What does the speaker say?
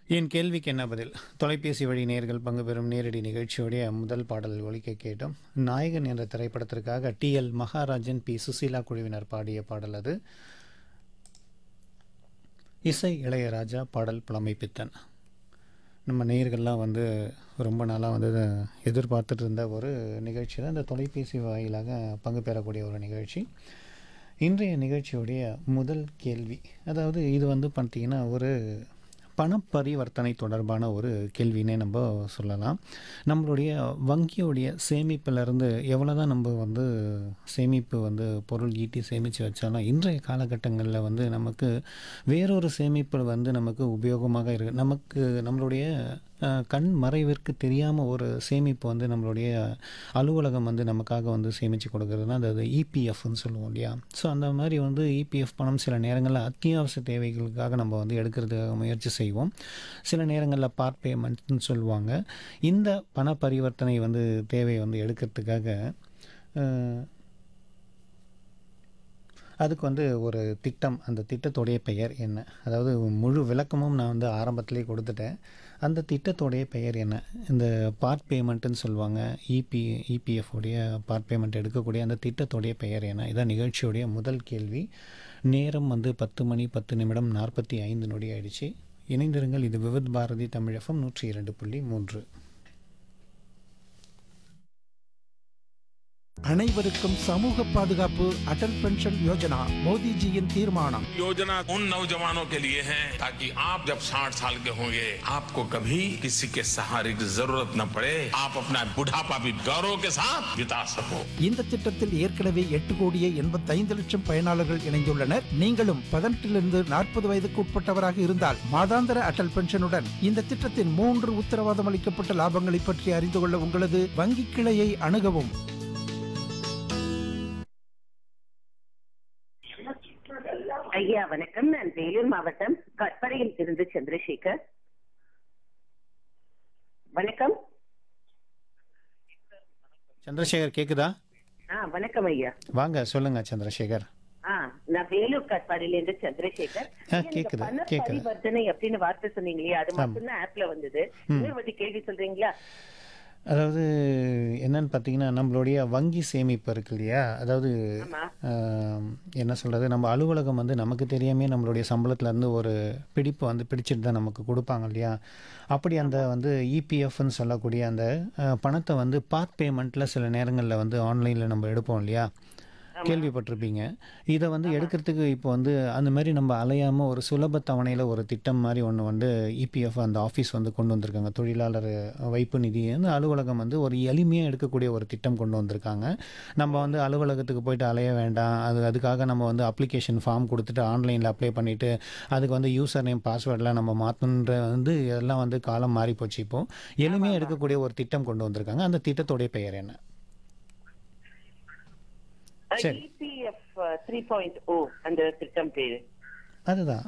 என் கேள்விக்கு என்ன பதில் தொலைபேசி வழி நேர்கள் பங்கு பெறும் நேரடி நிகழ்ச்சியுடைய முதல் பாடல் ஒலிக்க கேட்டோம் நாயகன் என்ற திரைப்படத்திற்காக T L Maharajan P Susheela குழுவினர் பாடிய பாடல் அது இசை இளையராஜா பாடல் புலமைப்பித்தன் நம்ம நேயர்கள்லாம் வந்து ரொம்ப நாளாக வந்து எதிர்பார்த்துட்டு இருந்த ஒரு நிகழ்ச்சி தான் இந்த தொலைபேசி வாயிலாக பங்கு பெறக்கூடிய ஒரு நிகழ்ச்சி இன்றைய நிகழ்ச்சியுடைய முதல் கேள்வி அதாவது இது வந்து பார்த்திங்கன்னா ஒரு பணப்பரிவர்த்தனை தொடர்பான ஒரு கேள்வினே நம்ம சொல்லலாம் நம்மளுடைய வங்கியோடைய சேமிப்பிலிருந்து எவ்வளோ தான் நம்ம வந்து சேமிப்பு வந்து பொருள் ஈட்டி சேமித்து வச்சாலும் இன்றைய காலகட்டங்களில் வந்து நமக்கு வேறொரு சேமிப்பு வந்து நமக்கு உபயோகமாக இருக்குது நமக்கு நம்மளுடைய அஹ், கண் மறைவிற்கு தெரியாமல் ஒரு சேமிப்பு வந்து நம்மளுடைய அலுவலகம் வந்து நமக்காக வந்து சேமித்து கொடுக்குறதுனா அது இபிஎஃப்னு சொல்லுவோம் இல்லையா ஸோ அந்த மாதிரி வந்து இபிஎஃப் பணம் சில நேரங்களில் அத்தியாவசிய தேவைகளுக்காக நம்ம வந்து எடுக்கிறதுக்காக முயற்சி செய்வோம் சில நேரங்களில் பார்ட் பேமெண்ட்னு சொல்லுவாங்க இந்த பண பரிவர்த்தனை வந்து தேவை வந்து எடுக்கிறதுக்காக அஹ், அதுக்கு வந்து ஒரு திட்டம் அந்த திட்டத்துடைய பெயர் என்ன அதாவது முழு விளக்கமும் நான் வந்து ஆரம்பத்திலே கொடுத்துட்டேன் அந்த திட்டத்துடைய பெயர் என்ன இந்த பார்ட் பேமெண்ட்டுன்னு சொல்லுவாங்க இபி இபிஎஃப் உடைய பார்ட் பேமெண்ட் எடுக்கக்கூடிய அந்த திட்டத்துடைய பெயர் என்ன இதான் நிகழ்ச்சியுடைய முதல் கேள்வி நேரம் வந்து பத்து மணி பத்து நிமிடம் நாற்பத்தி ஐந்து நொடி ஆயிடுச்சு இணைந்திருங்கள் இது விவித் பாரதி தமிழகம் நூற்றி இரண்டு புள்ளி மூன்று அனைவருக்கும் சமூக பாதுகாப்பு அடல் பென்ஷன் யோஜனா மோடிஜியின் தீர்மானம் योजना उन नौजवानों के लिए है ताकि आप जब 60 साल के होंगे आपको कभी किसी के सहारे की जरूरत न पड़े आप अपना बुढ़ापा भी गौरव के साथ बिता सको இந்த திட்டத்தில் ஏற்கனவே எட்டு கோடியே எண்பத்தைந்து லட்சம் பயனாளர்கள் இணைந்துள்ளனர் நீங்களும் பதினெட்டிலிருந்து நாற்பது வயதுக்கு உட்பட்டவராக இருந்தால் மாதாந்திர அடல் பென்ஷனுடன் இந்த திட்டத்தின் மூன்று உத்தரவாதம் அளிக்கப்பட்ட லாபங்களை பற்றி அறிந்து கொள்ள உங்களது வங்கி கிளையை அணுகவும் ஐயா வணக்கம் நான் வேலூர் மாவட்டம் கட்பறையில் இருந்து சந்திரசேகர் வணக்கம் சந்திரசேகர் கேக்குதா ஆ வணக்கம் ஐயா வாங்க சொல்லுங்க சந்திரசேகர் ஆ நான் வேலூர் கட்பாடியில இருந்து சந்திரசேகர் ஆ, ஐயா, நீங்க கேக்குது, பண கேக்குது. பரிவர்த்தனை அப்படின்னு வார்த்தை சொன்னீங்க இல்லையா அது மட்டும்தான் ஆப்ல வந்தது இன்னொரு வாட்டி கேள்வி சொல்றீங்களா அதாவது என்னன்னு பார்த்தீங்கன்னா நம்மளுடைய வங்கி சேமிப்பு இருக்கு இல்லையா அதாவது ஆமா ஆம், என்ன சொல்கிறது நம்ம அலுவலகம் வந்து நமக்கு தெரியாமே நம்மளுடைய சம்பளத்துல இருந்து ஒரு பிடிப்பு வந்து பிடிச்சிட்டு தான் நமக்கு கொடுப்பாங்க இல்லையா அப்படி அந்த வந்து இபிஎஃப்னு சொல்லக்கூடிய அந்த அஹ், பணத்தை வந்து பார்ட் பேமெண்ட்டில் சில நேரங்களில் வந்து ஆன்லைனில் நம்ம எடுப்போம் இல்லையா கேள்விப்பட்டிருப்பீங்க இதை வந்து எடுக்கிறதுக்கு இப்போ வந்து அந்த மாதிரி நம்ம அலையாமல் ஒரு சுலப தவணையில் ஒரு திட்டம் மாதிரி ஒன்று வந்து இபிஎஃப் அந்த ஆஃபீஸ் வந்து கொண்டு வந்திருக்காங்க தொழிலாளர் வைப்பு நிதி வந்து அலுவலகம் வந்து ஒரு எளிமையாக எடுக்கக்கூடிய ஒரு திட்டம் கொண்டு வந்திருக்காங்க நம்ம வந்து அலுவலகத்துக்கு போயிட்டு அலைய வேண்டாம் அது அதுக்காக நம்ம வந்து அப்ளிகேஷன் ஃபார்ம் கொடுத்துட்டு ஆன்லைனில் அப்ளை பண்ணிவிட்டு அதுக்கு வந்து யூசர் நேம் பாஸ்வேர்டெலாம் நம்ம மாற்றணுன்ற வந்து இதெல்லாம் வந்து காலம் மாறி போச்சு இப்போ எளிமையாக எடுக்கக்கூடிய ஒரு திட்டம் கொண்டு வந்திருக்காங்க அந்த திட்டத்துடைய பெயர் என்ன சரி. இபிஎஃப் த்ரீ பாயிண்ட் ஓ அந்த திட்டம் பேரு அதுதான்